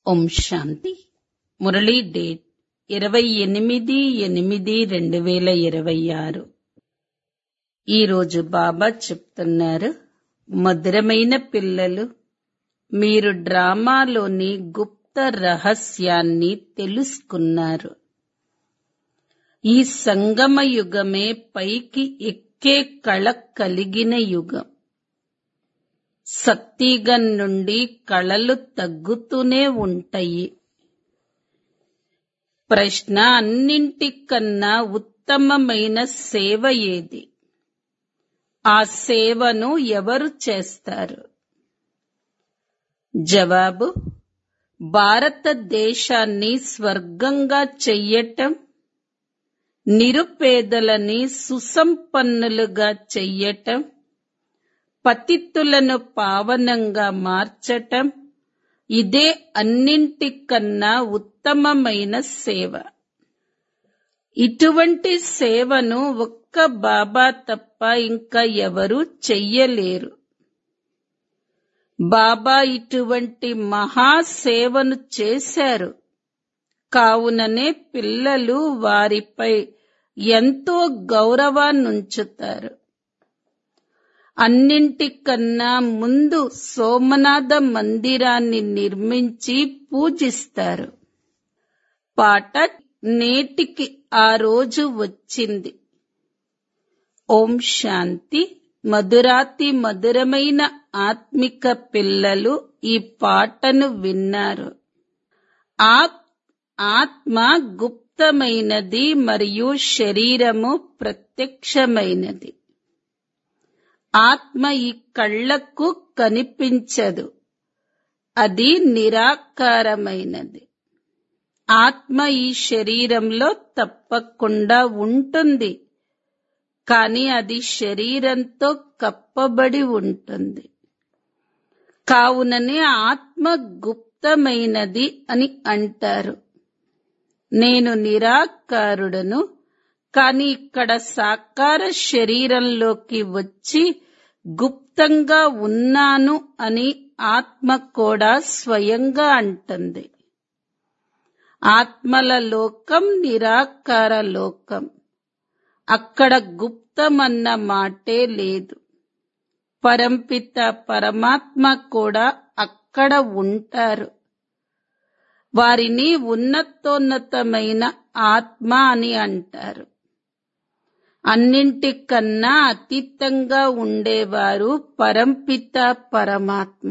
ఓం శాంతి Murali date ఇరవై ఎనిమిది ఎనిమిది రెండు వేల ఇరవై ఆరు ఈరోజు బాబా చెప్తున్నారు మధురమైన పిల్లలు మీరు డ్రామాలోని గుప్త రహస్యాన్ని తెలుసుకున్నారు ఈ సంగమ యుగమే పైకి ఎక్కే కళ కలిగిన యుగం సత్తిగన్ నుండి కళలు తగ్గుతూనే ఉంటాయి ప్రశ్న అన్నింటికన్నా ఉత్తమమైన సేవ ఏది ఆ సేవను ఎవరు చేస్తారు జవాబు భారతదేశాన్ని స్వర్గంగా చెయ్యటం నిరుపేదలని సుసంపన్నులుగా చెయ్యటం పతితులను పావనంగా మార్చటం ఇదే అన్నింటికన్నా ఉత్తమమైన సేవ ఇటువంటి సేవను ఒక్క బాబా తప్ప ఇంకా ఎవరూ చెయ్యలేరు బాబా ఇటువంటి మహాసేవను చేశారు కావుననే పిల్లలు వారిపై ఎంతో గౌరవాన్నుంచుతారు అన్నింటికన్నా ముందు సోమనాథ మందిరాన్ని నిర్మించి పూజిస్తారు పాట నేటికి ఆ రోజు వచ్చింది ఓం శాంతి మధురాతి మధురమైన ఆత్మిక పిల్లలు ఈ పాటను విన్నారు ఆ ఆత్మ గుప్తమైనది మరియు శరీరము ప్రత్యక్షమైనది ఆత్మ ఈ కళ్లకు కనిపించదు అది నిరాకారమైనది ఆత్మ ఈ శరీరంలో తప్పకుండా ఉంటుంది కానీ అది శరీరంతో కప్పబడి ఉంటుంది కావుననే ఆత్మ గుప్తమైనది అని అంటారు నేను నిరాకారుడను కాని ఇక్కడ సాకార శరీరంలోకి వచ్చి గుప్తంగా ఉన్నాను అని ఆత్మ కూడా స్వయంగా అంటుంది ఆత్మల లోకం నిరాకార లోకం అక్కడ గుప్తమన్న మాటే లేదు పరంపిత పరమాత్మ కూడా అక్కడ ఉంటారు వారిని ఉన్నతోన్నతమైన ఆత్మ అని అంటారు అన్నింటికన్నా అతీతంగా ఉండేవారు పరంపిత పరమాత్మ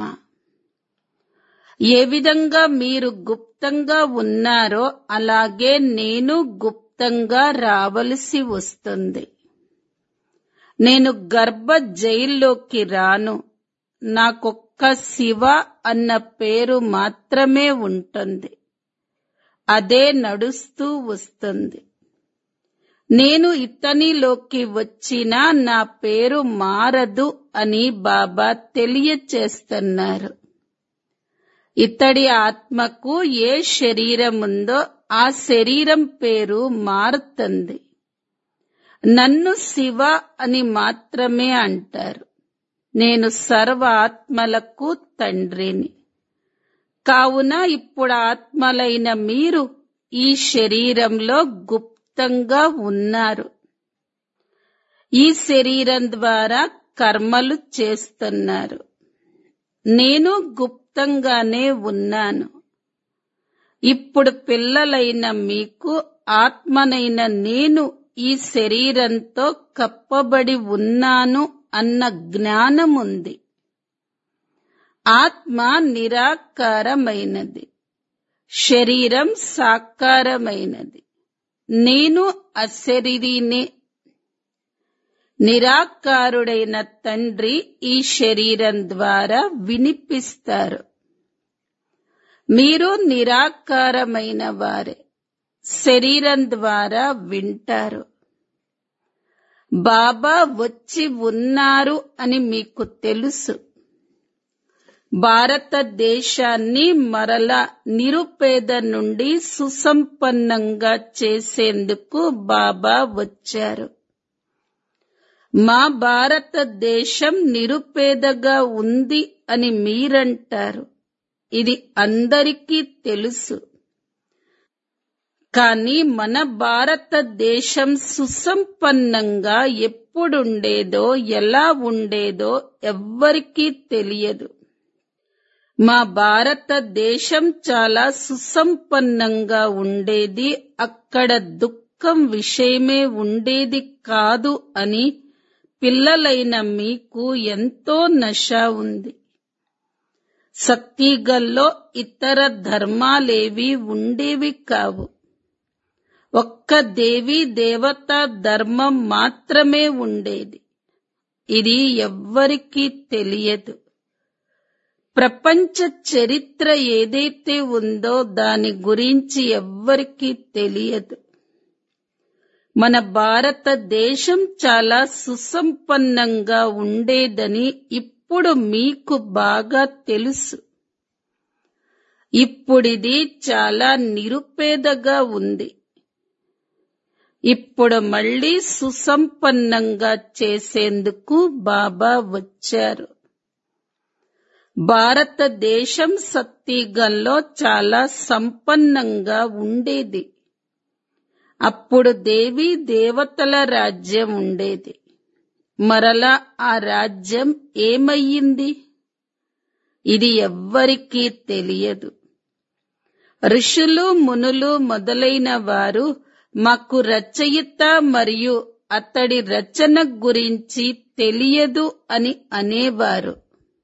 ఏ విధంగా మీరు గుప్తంగా ఉన్నారో అలాగే నేను గుప్తంగా రావలసి వస్తుంది నేను గర్భ జైల్లోకి రాను నాకొక్క శివ అన్న పేరు మాత్రమే ఉంటుంది అదే నడుస్తూ వస్తుంది నేను ఇతనిలోకి వచ్చినా నా పేరు మారదు అని బాబా తెలియచేస్తున్నారు ఇతడి ఆత్మకు ఏ శరీరం ఉందో ఆ శరీరం పేరు మారుతుంది నన్ను శివ అని మాత్రమే అంటారు నేను సర్వ ఆత్మలకు తండ్రిని కావున ఇప్పుడు ఆత్మలైన మీరు ఈ శరీరంలో గుప్తంగా ఉన్నారు ఈ శరీరం ద్వారా కర్మలు చేస్తున్నారు నేను గుప్తంగానే ఉన్నాను ఇప్పుడు పిల్లలైన మీకు ఆత్మనైన నేను ఈ శరీరంతో కప్పబడి ఉన్నాను అన్న జ్ఞానం ఉంది ఆత్మ నిరాకారమైనది శరీరం సాకారమైనది నేను అశరీరినే నిరాకారుడైన తండ్రి ఈ శరీరం ద్వారా వినిపిస్తారు మీరు నిరాకారమైన వారే శరీరం ద్వారా వింటారు బాబా వచ్చి ఉన్నారు అని మీకు తెలుసు భారతదేశాన్ని మరలా నిరుపేద నుండి సుసంపన్నంగా చేసేందుకు బాబా వచ్చారు మా భారతదేశం నిరుపేదగా ఉంది అని మీరంటారు ఇది అందరికీ తెలుసు కానీ మన భారతదేశం సుసంపన్నంగా ఎప్పుడుండేదో ఎలా ఉండేదో ఎవ్వరికీ తెలియదు మా భారతదేశం చాలా సుసంపన్నంగా ఉండేది అక్కడ దుఃఖం విషయమే ఉండేది కాదు అని పిల్లలైన మీకు ఎంతో నష ఉంది సత్తిగల్లో ఇతర ధర్మాలేవి ఉండేవి కావు ఒక్క దేవీ దేవత ధర్మం మాత్రమే ఉండేది ఇది ఎవ్వరికీ తెలియదు ప్రపంచ చరిత్ర ఏదైతే ఉందో దాని గురించి ఎవ్వరికీ తెలియదు మన భారతదేశం చాలా సుసంపన్నంగా ఉండేదని ఇప్పుడు మీకు బాగా తెలుసు ఇప్పుడిది చాలా నిరుపేదగా ఉంది ఇప్పుడు మళ్ళీ సుసంపన్నంగా చేసేందుకు బాబా వచ్చారు భారతదేశం సత్తిగంలో చాలా సంపన్నంగా ఉండేది అప్పుడు దేవీ దేవతల రాజ్యం ఉండేది మరలా ఆ రాజ్యం ఏమయ్యింది ఇది ఎవ్వరికీ తెలియదు ఋషులు మునులు మొదలైన వారు మాకు రచయిత మరియు అతడి రచన గురించి తెలియదు అని అనేవారు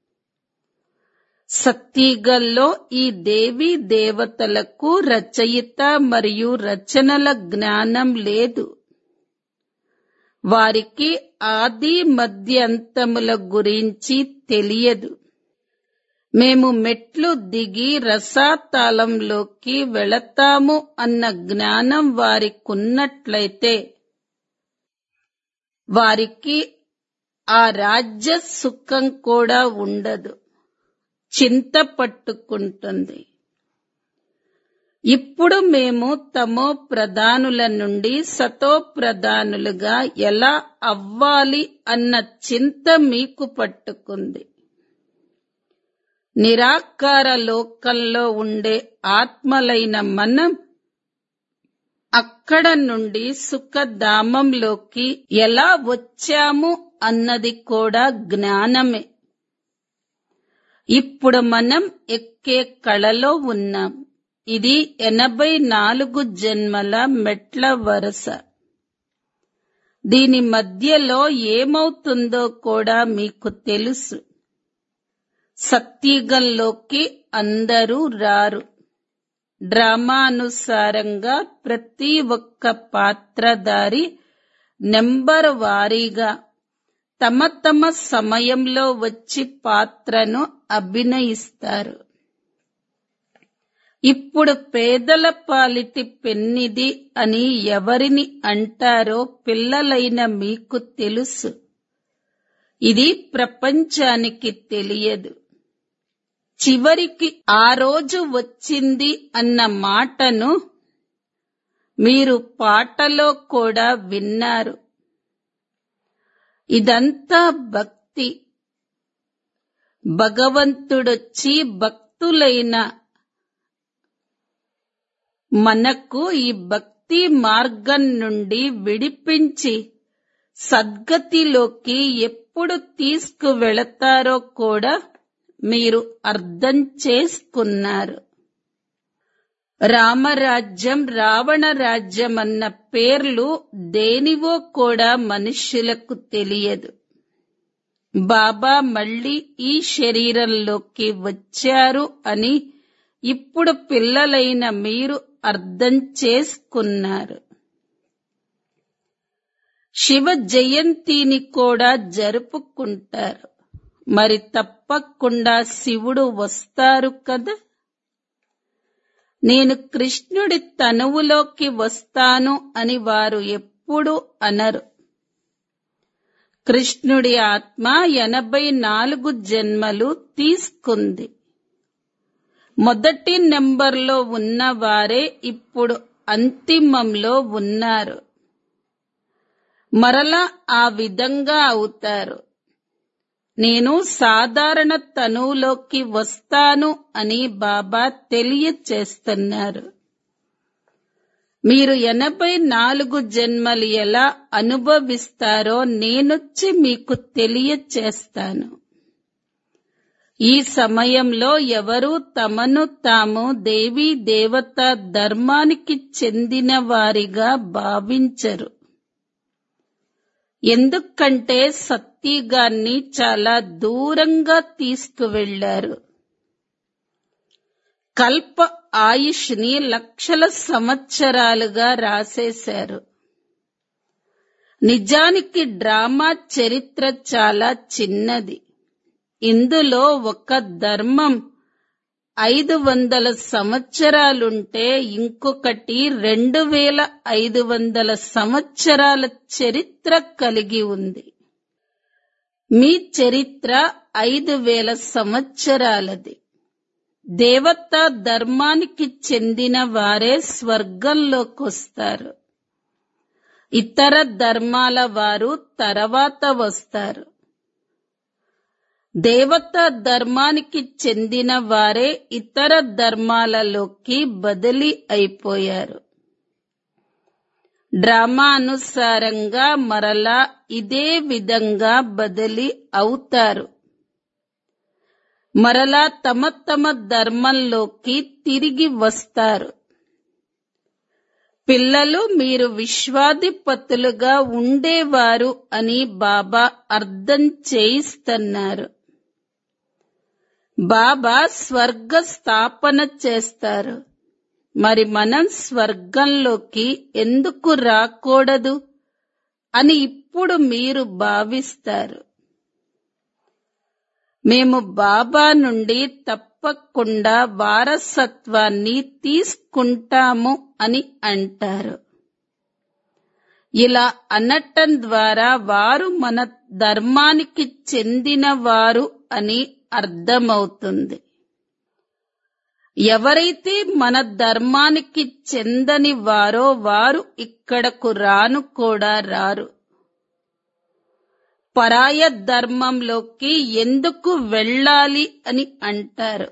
సత్తిగల్లో ఈ దేవి దేవతలకు రచయిత మరియు రచనల జ్ఞానం లేదు వారికి ఆది మధ్యంతముల గురించి తెలియదు మేము మెట్లు దిగి రసాతాళంలోకి వెళతాము అన్న జ్ఞానం వారికున్నట్లయితే వారికి ఆ రాజ్య సుఖం కూడా ఉండదు చింత పట్టుకుంటుంది ఇప్పుడు మేము తమో ప్రధానుల నుండి సతో ప్రధానులుగా ఎలా అవ్వాలి అన్న చింత మీకు పట్టుకుంది నిరాకార లోకంలో ఉండే ఆత్మలైన మనం అక్కడ నుండి సుఖధామంలోకి ఎలా వచ్చాము అన్నది కూడా జ్ఞానమే ఇప్పుడు మనం ఎక్కే కళలో ఉన్నాం ఇది ఎనభై నాలుగు జన్మల మెట్ల వరుస దీని మధ్యలో ఏమవుతుందో కూడా మీకు తెలుసు సత్యుగంలోకి అందరూ రారు డ్రామానుసారంగా ప్రతి ఒక్క పాత్రధారి నెంబర్ వారీగా తమ తమ సమయంలో వచ్చి పాత్రను అభినయిస్తారు ఇప్పుడు పేదల పాలిటి పెన్నిది అని ఎవరిని అంటారో పిల్లలైన మీకు తెలుసు ఇది ప్రపంచానికి తెలియదు చివరికి ఆ రోజు వచ్చింది అన్న మాటను మీరు పాటలో కూడా విన్నారు ఇదంతా భక్తి భగవంతుడొచ్చి భక్తులైన మనకు ఈ భక్తి మార్గం నుండి విడిపించి సద్గతిలోకి ఎప్పుడు తీసుకువెళతారో కూడా మీరు అర్థం చేసుకున్నారు రామరాజ్యం రావణ రాజ్యం అన్న పేర్లు దేనివో కూడా మనుష్యులకు తెలియదు బాబా మళ్ళీ ఈ శరీరంలోకి వచ్చారు అని ఇప్పుడు పిల్లలైన మీరు అర్థం చేసుకున్నారు శివ జయంతిని కూడా జరుపుకుంటారు మరి తప్పకుండా శివుడు వస్తారు కదా నేను కృష్ణుడి తనువులోకి వస్తాను అని వారు ఎప్పుడు అనరు కృష్ణుడి ఆత్మ ఎనభై నాలుగు జన్మలు తీసుకుంది మొదటి నెంబర్లో ఉన్నవారే ఇప్పుడు అంతిమంలో ఉన్నారు మరలా ఆ విధంగా అవుతారు నేను సాధారణ తనువులోకి వస్తాను అని బాబా తెలియచేస్తున్నారు మీరు ఎనభై నాలుగు జన్మలు ఎలా అనుభవిస్తారో నేనొచ్చి మీకు తెలియచేస్తాను ఈ సమయంలో ఎవరూ తమను తాము దేవీ దేవత ధర్మానికి చెందిన వారిగా భావించరు ఎందుకంటే సత్యగాన్ని చాలా దూరంగా తీసుకువెళ్లారు కల్ప ఆయుష్ని లక్షల సంవత్సరాలుగా రాసేశారు నిజానికి డ్రామా చరిత్ర చాలా చిన్నది ఇందులో ఒక ధర్మం ఐదు వందల సంవత్సరాలుంటే ఇంకొకటి రెండు వేల ఐదు వందల సంవత్సరాల చరిత్ర కలిగి ఉంది మీ చరిత్ర ఐదు వేల సంవత్సరాలది దేవతా ధర్మానికి చెందిన వారే స్వర్గంలోకొస్తారు ఇతర ధర్మాల వారు తర్వాత వస్తారు దేవతా ధర్మానికి చెందిన వారే ఇతర ధర్మాలలోకి బదిలీ అయిపోయారు డ్రామా అనుసారంగా మరలా ఇదే విధంగా బదిలీ అవుతారు మరలా తమ తమ ధర్మంలోకి తిరిగి వస్తారు పిల్లలు మీరు విశ్వాధిపతులుగా ఉండేవారు అని బాబా అర్థం చేయిస్తున్నారు బాబా స్వర్గ స్థాపన చేస్తారు మరి మనం స్వర్గంలోకి ఎందుకు రాకూడదు అని ఇప్పుడు మీరు భావిస్తారు మేము బాబా నుండి తప్పకుండా వారసత్వాన్ని తీసుకుంటాము అని అంటారు ఇలా అనటం ద్వారా వారు మన ధర్మానికి చెందిన వారు అని అర్థమవుతుంది ఎవరైతే మన ధర్మానికి చెందని వారో వారు ఇక్కడకు రాను కూడా రారు పరాయ ధర్మంలోకి ఎందుకు వెళ్ళాలి అని అంటారు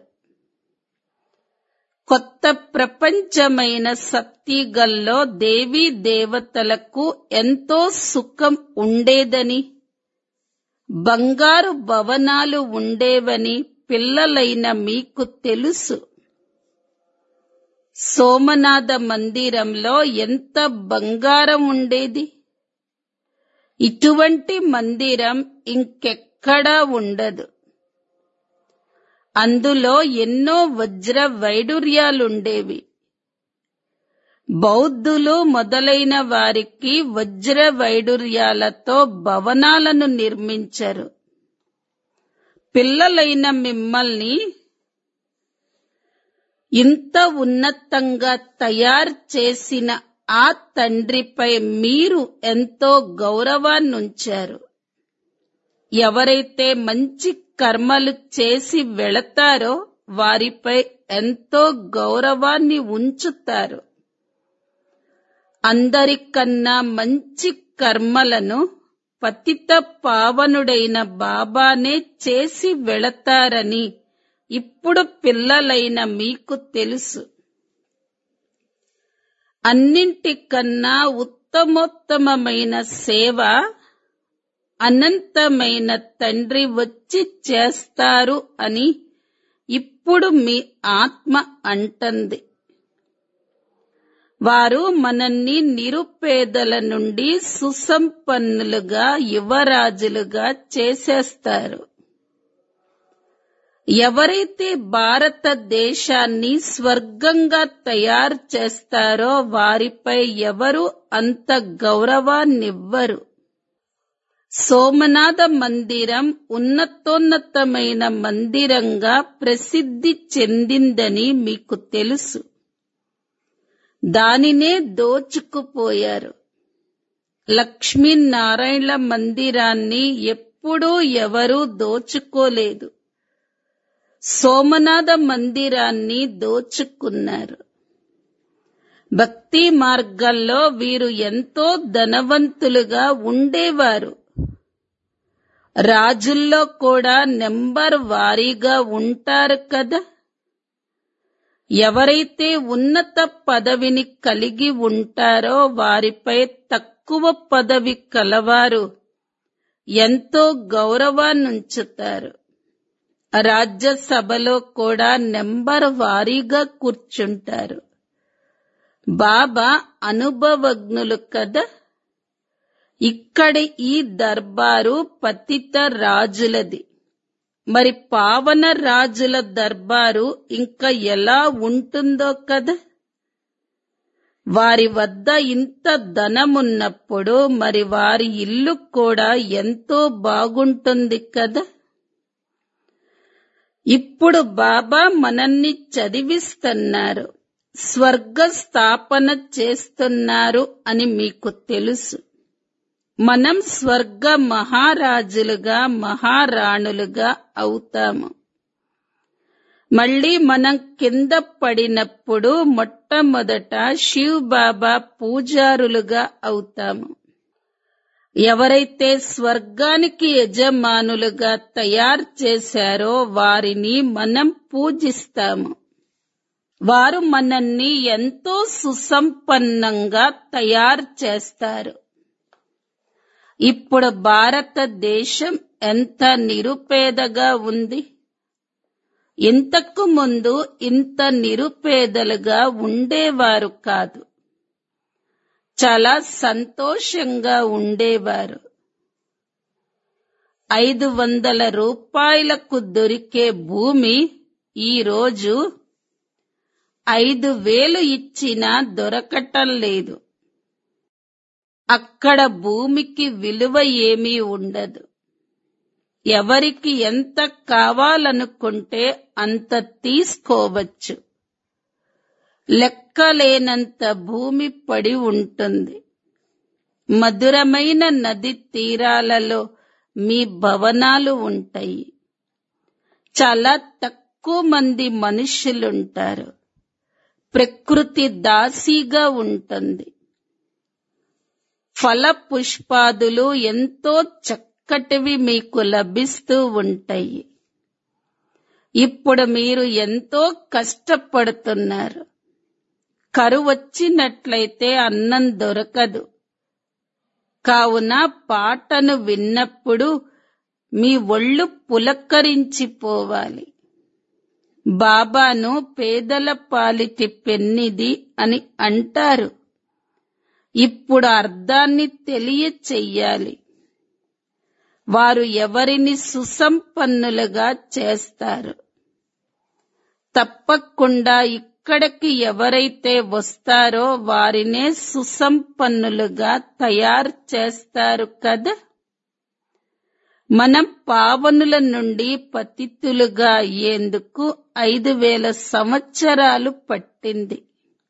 కొత్త ప్రపంచమైన సత్తిగల్లో దేవీ దేవతలకు ఎంతో సుఖం ఉండేదని బంగారు భవనాలు ఉండేవని పిల్లలైన మీకు తెలుసు సోమనాథ మందిరంలో ఎంత బంగారం ఉండేది ఇటువంటి మందిరం ఇంకెక్కడా ఉండదు అందులో ఎన్నో వజ్ర వైడూర్యాలుండేవి బౌద్ధులు మొదలైన వారికి వజ్ర వైడూర్యాలతో భవనాలను నిర్మించరు పిల్లలైన మిమ్మల్ని ఇంత ఉన్నతంగా తయారు చేసిన ఆ తండ్రిపై మీరు ఎంతో గౌరవాన్నుంచారు ఎవరైతే మంచి కర్మలు చేసి వెళతారో వారిపై ఎంతో గౌరవాన్ని ఉంచుతారు అందరికన్నా మంచి కర్మలను పతిత పావనుడైన బాబానే చేసి వెళతారని ఇప్పుడు పిల్లలైన మీకు తెలుసు అన్నింటికన్నా ఉత్తమోత్తమమైన సేవ అనంతమైన తండ్రి వచ్చి చేస్తారు అని ఇప్పుడు మీ ఆత్మ అంటుంది వారు మనల్ని నిరుపేదల నుండి సుసంపన్నులుగా యువరాజులుగా చేసేస్తారు ఎవరైతే భారతదేశాన్ని స్వర్గంగా తయారు చేస్తారో వారిపై ఎవరు అంత గౌరవాన్నివ్వరు సోమనాథ మందిరం ఉన్నతోన్నతమైన మందిరంగా ప్రసిద్ధి చెందిందని మీకు తెలుసు దానినే దోచుకుపోయారు లక్ష్మీనారాయణ మందిరాన్ని ఎప్పుడూ ఎవరూ దోచుకోలేదు సోమనాథ మందిరాన్ని దోచుకున్నారు భక్తి మార్గంలో వీరు ఎంతో ధనవంతులుగా ఉండేవారు రాజుల్లో కూడా నెంబర్ వారీగా ఉంటారు కదా ఎవరైతే ఉన్నత పదవిని కలిగి ఉంటారో వారిపై తక్కువ పదవి కలవారు ఎంతో గౌరవాన్నుంచుతారు రాజ్యసభలో కూడా నెంబర్ వారీగా కూర్చుంటారు బాబా అనుభవజ్ఞులు కదా ఇక్కడి ఈ దర్బారు పతిత రాజులది మరి పావన రాజుల దర్బారు ఇంకా ఎలా ఉంటుందో కదా వారి వద్ద ఇంత ధనమున్నప్పుడు మరి వారి ఇల్లు కూడా ఎంతో బాగుంటుంది కదా ఇప్పుడు బాబా మనల్ని చదివిస్తున్నారు స్వర్గ స్థాపన చేస్తున్నారు అని మీకు తెలుసు మనం స్వర్గ మహారాజులుగా మహారాణులుగా అవుతాము మళ్ళీ మనం కింద పడినప్పుడు మొట్టమొదట శివ్ బాబా పూజారులుగా అవుతాము ఎవరైతే స్వర్గానికి యజమానులుగా తయారు చేశారో వారిని మనం పూజిస్తాము వారు మనల్ని ఎంతో సుసంపన్నంగా తయారు చేస్తారు ఇప్పుడు భారతదేశం ఎంత నిరుపేదగా ఉంది ఇంతకు ముందు ఇంత నిరుపేదలుగా ఉండేవారు కాదు చాలా సంతోషంగా ఉండేవారు ఐదు వందల రూపాయలకు దొరికే భూమి ఈరోజు ఐదు వేలు ఇచ్చినా దొరకటం లేదు అక్కడ భూమికి విలువ ఏమీ ఉండదు ఎవరికి ఎంత కావాలనుకుంటే అంత తీసుకోవచ్చు లెక్కలేనంత భూమి పడి ఉంటుంది మధురమైన నది తీరాలలో మీ భవనాలు ఉంటాయి చాలా తక్కువ మంది మనుషులుంటారు ప్రకృతి దాసీగా ఉంటుంది ఫల పుష్పాదులు ఎంతో చక్కటివి మీకు లభిస్తూ ఉంటాయి ఇప్పుడు మీరు ఎంతో కష్టపడుతున్నారు కరువు వచ్చినట్లయితే అన్నం దొరకదు కావున పాటను విన్నప్పుడు మీ ఒళ్ళు పులక్కరించిపోవాలి బాబాను పేదల పాలిటి పెన్నిది అని అంటారు ఇప్పుడు అర్థాన్ని తెలియచెయ్యాలి వారు ఎవరిని సుసంపన్నులుగా చేస్తారు తప్పకుండా ఇక్కడికి ఎవరైతే వస్తారో వారినే సుసంపన్నులుగా తయారు చేస్తారు కదా మనం పావనుల నుండి పతితులుగా అయ్యేందుకు ఐదు వేల సంవత్సరాలు పట్టింది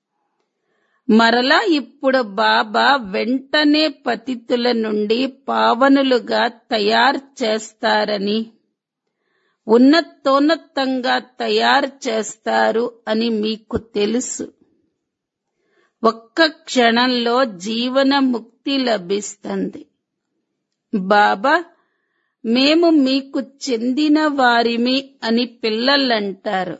మరలా ఇప్పుడు బాబా వెంటనే పతితుల నుండి పావనులుగా తయారు చేస్తారని ఉన్నతోన్నతంగా తయారు చేస్తారు అని మీకు తెలుసు ఒక్క క్షణంలో జీవన ముక్తి లభిస్తుంది బాబా మేము మీకు చెందిన వారిమి అని పిల్లలంటారు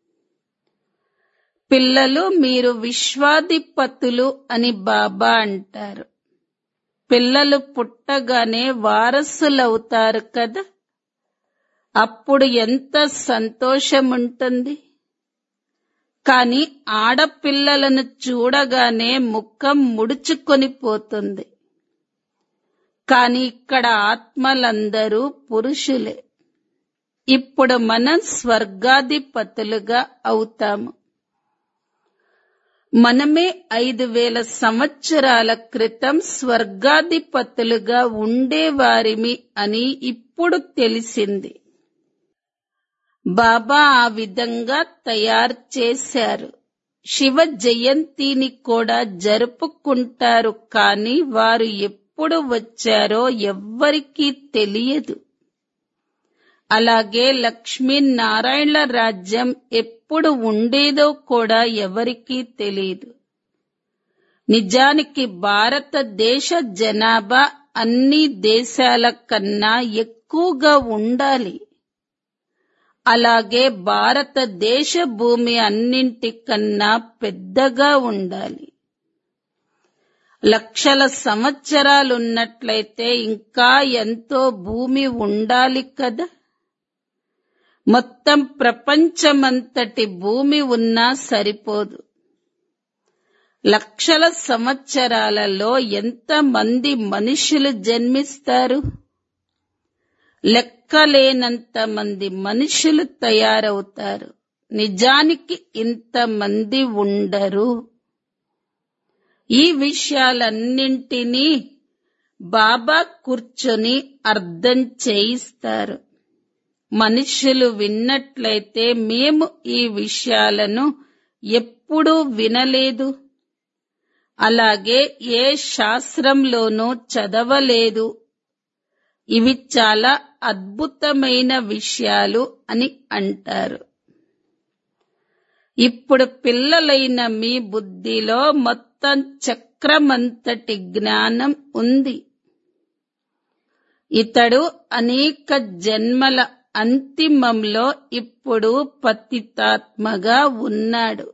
పిల్లలు మీరు విశ్వాధిపతులు అని బాబా అంటారు పిల్లలు పుట్టగానే వారసులవుతారు కదా అప్పుడు ఎంత సంతోషముంటుంది కాని ఆడపిల్లలను చూడగానే ముఖం ముడుచుకొని పోతుంది కాని ఇక్కడ ఆత్మలందరూ పురుషులే ఇప్పుడు మనం స్వర్గాధిపతులుగా అవుతాము మనమే ఐదు వేల సంవత్సరాల క్రితం స్వర్గాధిపతులుగా ఉండేవారిమి అని ఇప్పుడు తెలిసింది బాబా ఆ విధంగా తయారు చేశారు శివ జయంతిని కూడా జరుపుకుంటారు కానీ వారు ఎప్పుడు వచ్చారో ఎవ్వరికీ తెలియదు అలాగే లక్ష్మీనారాయణల రాజ్యం ఎప్పుడు ఉండేదో కూడా ఎవరికీ తెలియదు నిజానికి భారతదేశ జనాభా అన్ని దేశాల కన్నా ఎక్కువగా ఉండాలి అలాగే భారతదేశ భూమి అన్నింటికన్నా పెద్దగా ఉండాలి లక్షల సంవత్సరాలున్నట్లయితే ఇంకా ఎంతో భూమి ఉండాలి కదా మొత్తం ప్రపంచమంతటి భూమి ఉన్నా సరిపోదు లక్షల సంవత్సరాలలో ఎంతమంది మనుషులు జన్మిస్తారు లెక్కలేనంత మంది మనుషులు తయారవుతారు నిజానికి ఇంతమంది ఉండరు ఈ విషయాలన్నింటినీ బాబా కూర్చొని అర్థం చేయిస్తారు మనుషులు విన్నట్లయితే మేము ఈ విషయాలను ఎప్పుడూ వినలేదు అలాగే ఏ శాస్త్రంలోనూ చదవలేదు ఇవి చాలా అద్భుతమైన విషయాలు అని అంటారు ఇప్పుడు పిల్లలైన మీ బుద్ధిలో మొత్తం చక్రమంతటి జ్ఞానం ఉంది ఇతడు అనేక జన్మల అంతిమంలో ఇప్పుడు పతితాత్మగా ఉన్నాడు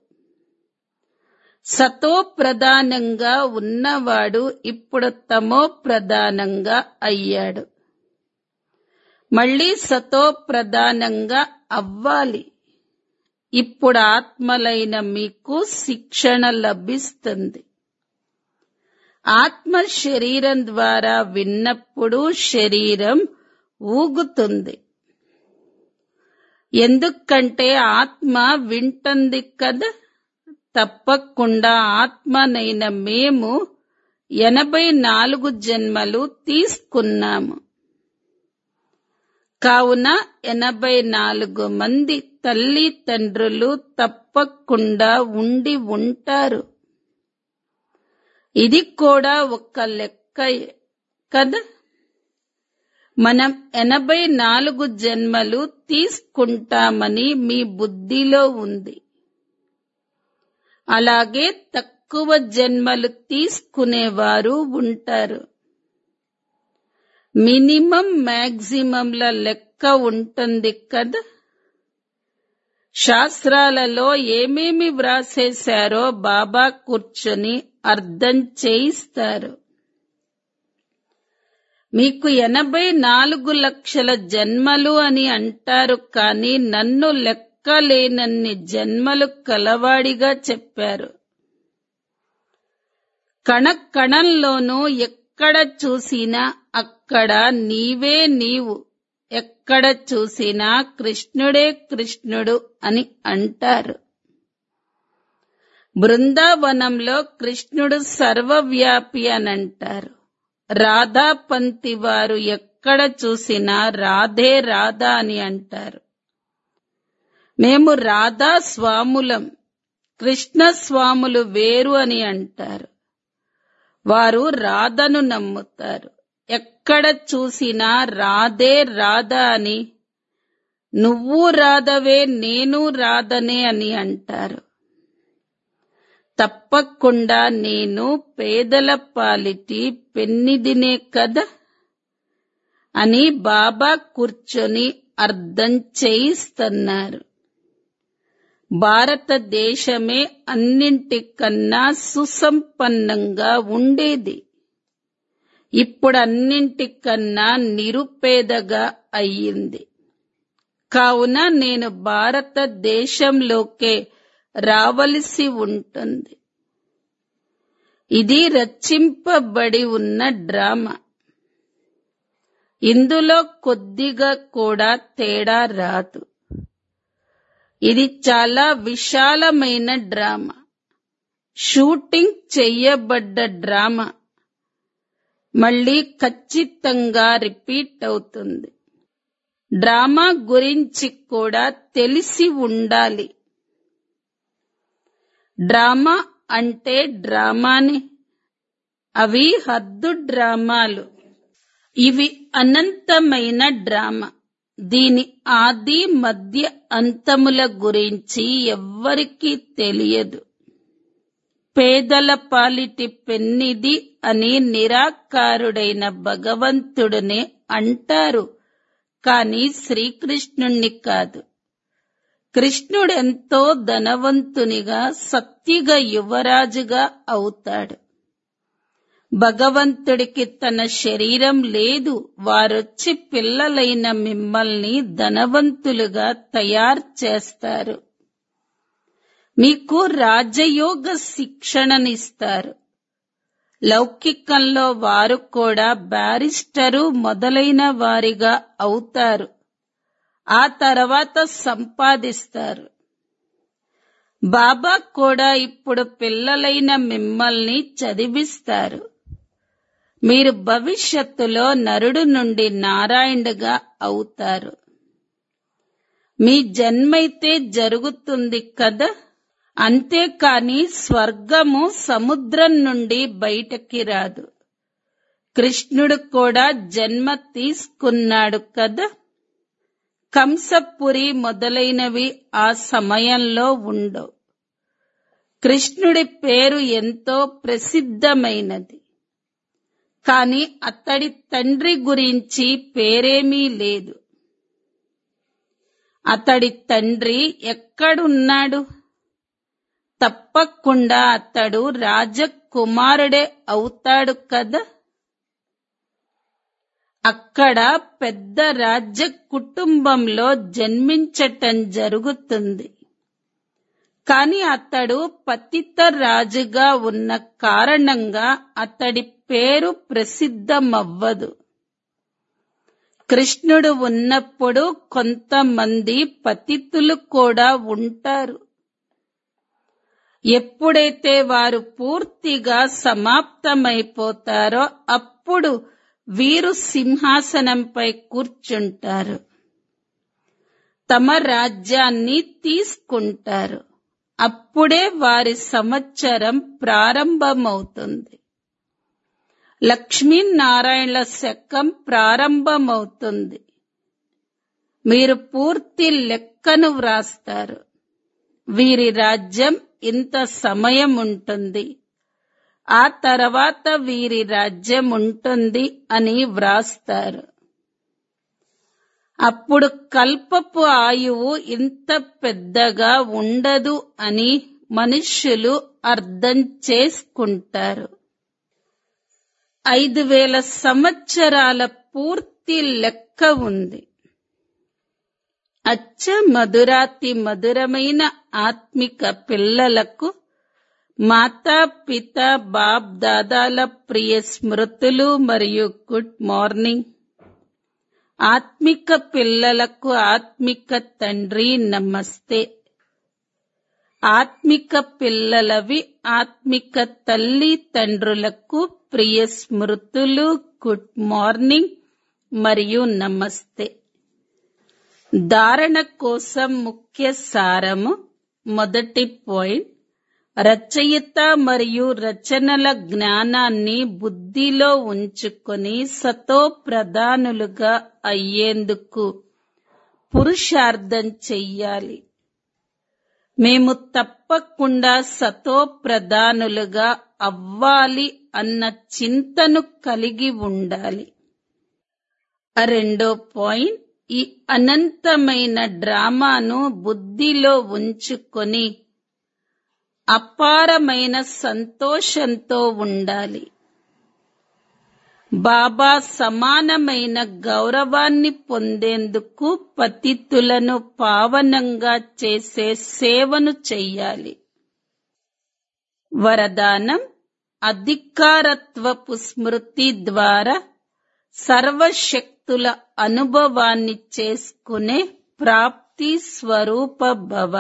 సతో ప్రధానంగా ఉన్నవాడు ఇప్పుడు తమో ప్రధానంగా అయ్యాడు మళ్ళీ సతో ప్రధానంగా అవ్వాలి ఇప్పుడు ఆత్మలైన మీకు శిక్షణ లభిస్తుంది ఆత్మ శరీరం ద్వారా విన్నప్పుడు శరీరం ఊగుతుంది ఎందుకంటే ఆత్మ వింటుంది కదా తప్పకుండా ఆత్మనైన మేము ఎనభై నాలుగు జన్మలు తీసుకున్నాము కావున ఎనభై నాలుగు మంది తల్లి తండ్రులు తప్పకుండా ఉండి ఉంటారు ఇది కూడా ఒక లెక్క కదా మనం ఎనభై నాలుగు జన్మలు తీసుకుంటామని మీ బుద్ధిలో ఉంది అలాగే తక్కువ జన్మలు తీసుకునేవారు ఉంటారు మినిమం మ్యాక్సిమంల లెక్క ఉంటుంది కదా శాస్త్రాలలో ఏమేమి వ్రాసేశారో బాబా కూర్చొని అర్థం చేయిస్తారు మీకు ఎనభై నాలుగు లక్షల జన్మలు అని అంటారు కానీ నన్ను లెక్కలేనన్ని జన్మలు కలవాడిగా చెప్పారు కణ కణంలోనూ ఎక్కడ చూసినా అక్కడ నీవే నీవు ఎక్కడ చూసినా కృష్ణుడే కృష్ణుడు అని అంటారు బృందావనంలో కృష్ణుడు సర్వవ్యాపి అని అంటారు రాధాపంతి వారు ఎక్కడ చూసినా రాధే రాధా అని అంటారు మేము రాధా స్వాములం కృష్ణ స్వాములు వేరు అని అంటారు వారు రాధను నమ్ముతారు ఎక్కడ చూసినా రాధే రాధ అని నువ్వు రాధవే నేను రాధనే అని అంటారు తప్పకుండా నేను పేదల పాలిటి పెన్నిదినే కదా అని బాబా కూర్చొని అర్థం చేయిస్తున్నారు భారతదేశమే అన్నింటికన్నా సుసంపన్నంగా ఉండేది ఇప్పుడు అన్నింటికన్నా నిరుపేదగా అయ్యింది కావున నేను భారతదేశంలోకే రావలసి ఉంటుంది ఇది రచింపబడి ఉన్న డ్రామా ఇందులో కొద్దిగా కూడా తేడా రాదు ఇది చాలా విశాలమైన డ్రామా షూటింగ్ చెయ్యబడ్డ డ్రామా మళ్ళీ ఖచ్చితంగా రిపీట్ అవుతుంది డ్రామా గురించి కూడా తెలిసి ఉండాలి డ్రామా అంటే డ్రామాని అవి హద్దు డ్రామాలు ఇవి అనంతమైన డ్రామా దీని ఆది మధ్య అంతముల గురించి ఎవ్వరికీ తెలియదు పేదల పాలిటి పెన్నిది అని నిరాకారుడైన భగవంతుడిని అంటారు కాని శ్రీకృష్ణుణ్ణి కాదు కృష్ణుడెంతో ధనవంతునిగా సత్యుగ యువరాజుగా అవుతాడు భగవంతుడికి తన శరీరం లేదు వారొచ్చి పిల్లలైన మిమ్మల్ని ధనవంతులుగా తయారు చేస్తారు మీకు రాజయోగ శిక్షణనిస్తారు లౌకికంలో వారు కూడా బ్యారిస్టరు మొదలైన వారిగా అవుతారు ఆ తర్వాత సంపాదిస్తారు బాబా కూడా ఇప్పుడు పిల్లలైన మిమ్మల్ని చదివిస్తారు మీరు భవిష్యత్తులో నరుడు నుండి నారాయణుడుగా అవుతారు మీ జన్మైతే జరుగుతుంది కదా అంతేకాని స్వర్గము సముద్రం నుండి బయటకి రాదు కృష్ణుడు కూడా జన్మ తీసుకున్నాడు కదా కంసపురి మొదలైనవి ఆ సమయంలో ఉండవు కృష్ణుడి పేరు ఎంతో ప్రసిద్ధమైనది కాని అతడి తండ్రి గురించి పేరేమీ లేదు అతడి తండ్రి ఎక్కడున్నాడు తప్పకుండా అతడు రాజకుమారుడే అవుతాడు కదా అక్కడ పెద్ద రాజ్య కుటుంబంలో జన్మించటం జరుగుతుంది కాని అతడు పతిత రాజుగా ఉన్న కారణంగా అతడి పేరు ప్రసిద్ధమవ్వదు కృష్ణుడు ఉన్నప్పుడు కొంతమంది పతితులు కూడా ఉంటారు ఎప్పుడైతే వారు పూర్తిగా సమాప్తమైపోతారో అప్పుడు వీరు సింహాసనంపై కూర్చుంటారు తమ రాజ్యాన్ని తీసుకుంటారు అప్పుడే వారి సంవత్సరం ప్రారంభమవుతుంది లక్ష్మీనారాయణల శకం ప్రారంభమవుతుంది మీరు పూర్తి లెక్కను వ్రాస్తారు వీరి రాజ్యం ఇంత సమయం ఉంటుంది ఆ తర్వాత వీరి రాజ్యం ఉంటుంది అని వ్రాస్తారు అప్పుడు కల్పపు ఆయువు ఇంత పెద్దగా ఉండదు అని మనుష్యులు అర్థం చేసుకుంటారు ఐదు వేల సంవత్సరాల పూర్తి లెక్క ఉంది అచ్చ మధురాతి మధురమైన ఆత్మిక పిల్లలకు మాతా పిత బాప్ దాదాల ప్రియ స్మృతులు మరియు గుడ్ మార్నింగ్ ఆత్మిక పిల్లలకు ఆత్మిక తండ్రి నమస్తే ఆత్మిక పిల్లలవి ఆత్మిక తల్లి తండ్రులకు ప్రియ స్మృతులు గుడ్ మార్నింగ్ మరియు నమస్తే ధారణ కోసం ముఖ్య సారము మొదటి పాయింట్ రచయిత మరియు రచనల జ్ఞానాన్ని బుద్ధిలో ఉంచుకొని సతో ప్రధానులుగా అయ్యేందుకు పురుషార్థం చెయ్యాలి మేము తప్పకుండా సతో ప్రధానులుగా అవ్వాలి అన్న చింతను కలిగి ఉండాలి రెండో పాయింట్ ఈ అనంతమైన డ్రామాను బుద్ధిలో ఉంచుకొని అపారమైన సంతోషంతో ఉండాలి బాబా సమానమైన గౌరవాన్ని పొందేందుకు పతితులను పావనంగా చేసే సేవను చెయ్యాలి వరదానం అధికారత్వపు స్మృతి ద్వారా సర్వశక్తుల అనుభవాన్ని చేసుకునే ప్రాప్తి స్వరూప భవ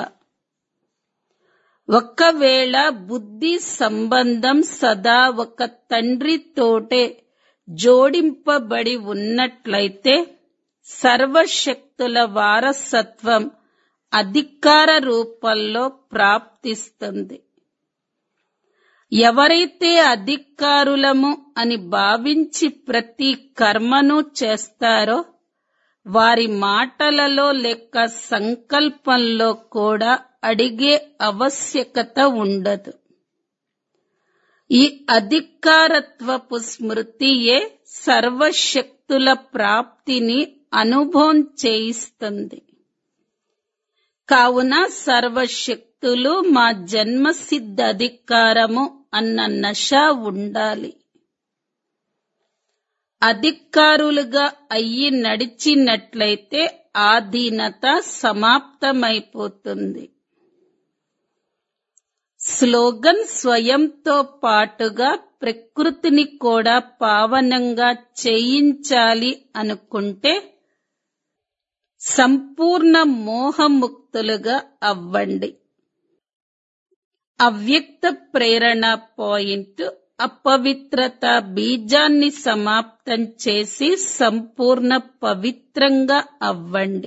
ఒకవేళ బుద్ధి సంబంధం సదా ఒక తండ్రితోటే జోడింపబడి ఉన్నట్లయితే సర్వశక్తుల వారసత్వం అధికార రూపంలో ప్రాప్తిస్తుంది ఎవరైతే అధికారులము అని భావించి ప్రతి కర్మను చేస్తారో వారి మాటలలో లేక సంకల్పంలో కూడా అడిగే ఆవశ్యకత ఉండదు ఈ అధికారత్వపు స్మృతియే సర్వశక్తుల ప్రాప్తిని అనుభవం చేయిస్తుంది కావున సర్వశక్తులు మా జన్మసిద్ధ అధికారము అన్న నశ ఉండాలి అధికారులుగా అయ్యి నడిచినట్లయితే ఆధీనత సమాప్తమైపోతుంది స్లోగన్ స్వయంతో పాటుగా ప్రకృతిని కూడా పావనంగా చేయించాలి అనుకుంటే సంపూర్ణ మోహముక్తులుగా అవ్వండి అవ్యక్త ప్రేరణ పాయింట్ అపవిత్రత బీజాన్ని సమాప్తం చేసి సంపూర్ణ పవిత్రంగా అవ్వండి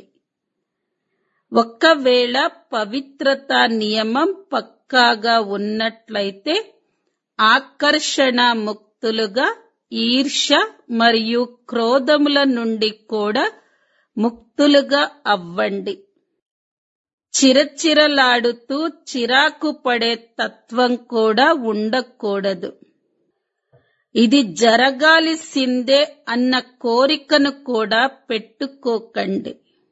ఒకవేళ పవిత్రత నియమం పక్కాగా ఉన్నట్లయితే ఆకర్షణ ముక్తులుగా ఈర్ష మరియు క్రోధముల నుండి కూడా ముక్తులుగా అవ్వండి చిరచిరలాడుతూ చిరాకు పడే తత్వం కూడా ఉండకూడదు ఇది జరగాల్సిందే అన్న కోరికను కూడా పెట్టుకోకండి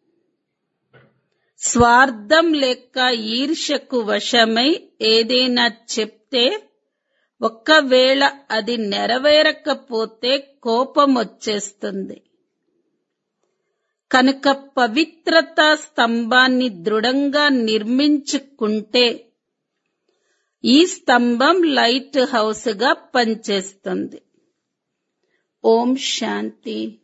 స్వార్థం లేక ఈర్షకు వశమై ఏదైనా చెప్తే ఒక్కవేళ అది నెరవేరకపోతే కోపం వచ్చేస్తుంది కనుక పవిత్రతా స్తంభాన్ని దృఢంగా నిర్మించుకుంటే ఈ స్తంభం లైట్ హౌస్ గా పనిచేస్తుంది ఓం శాంతి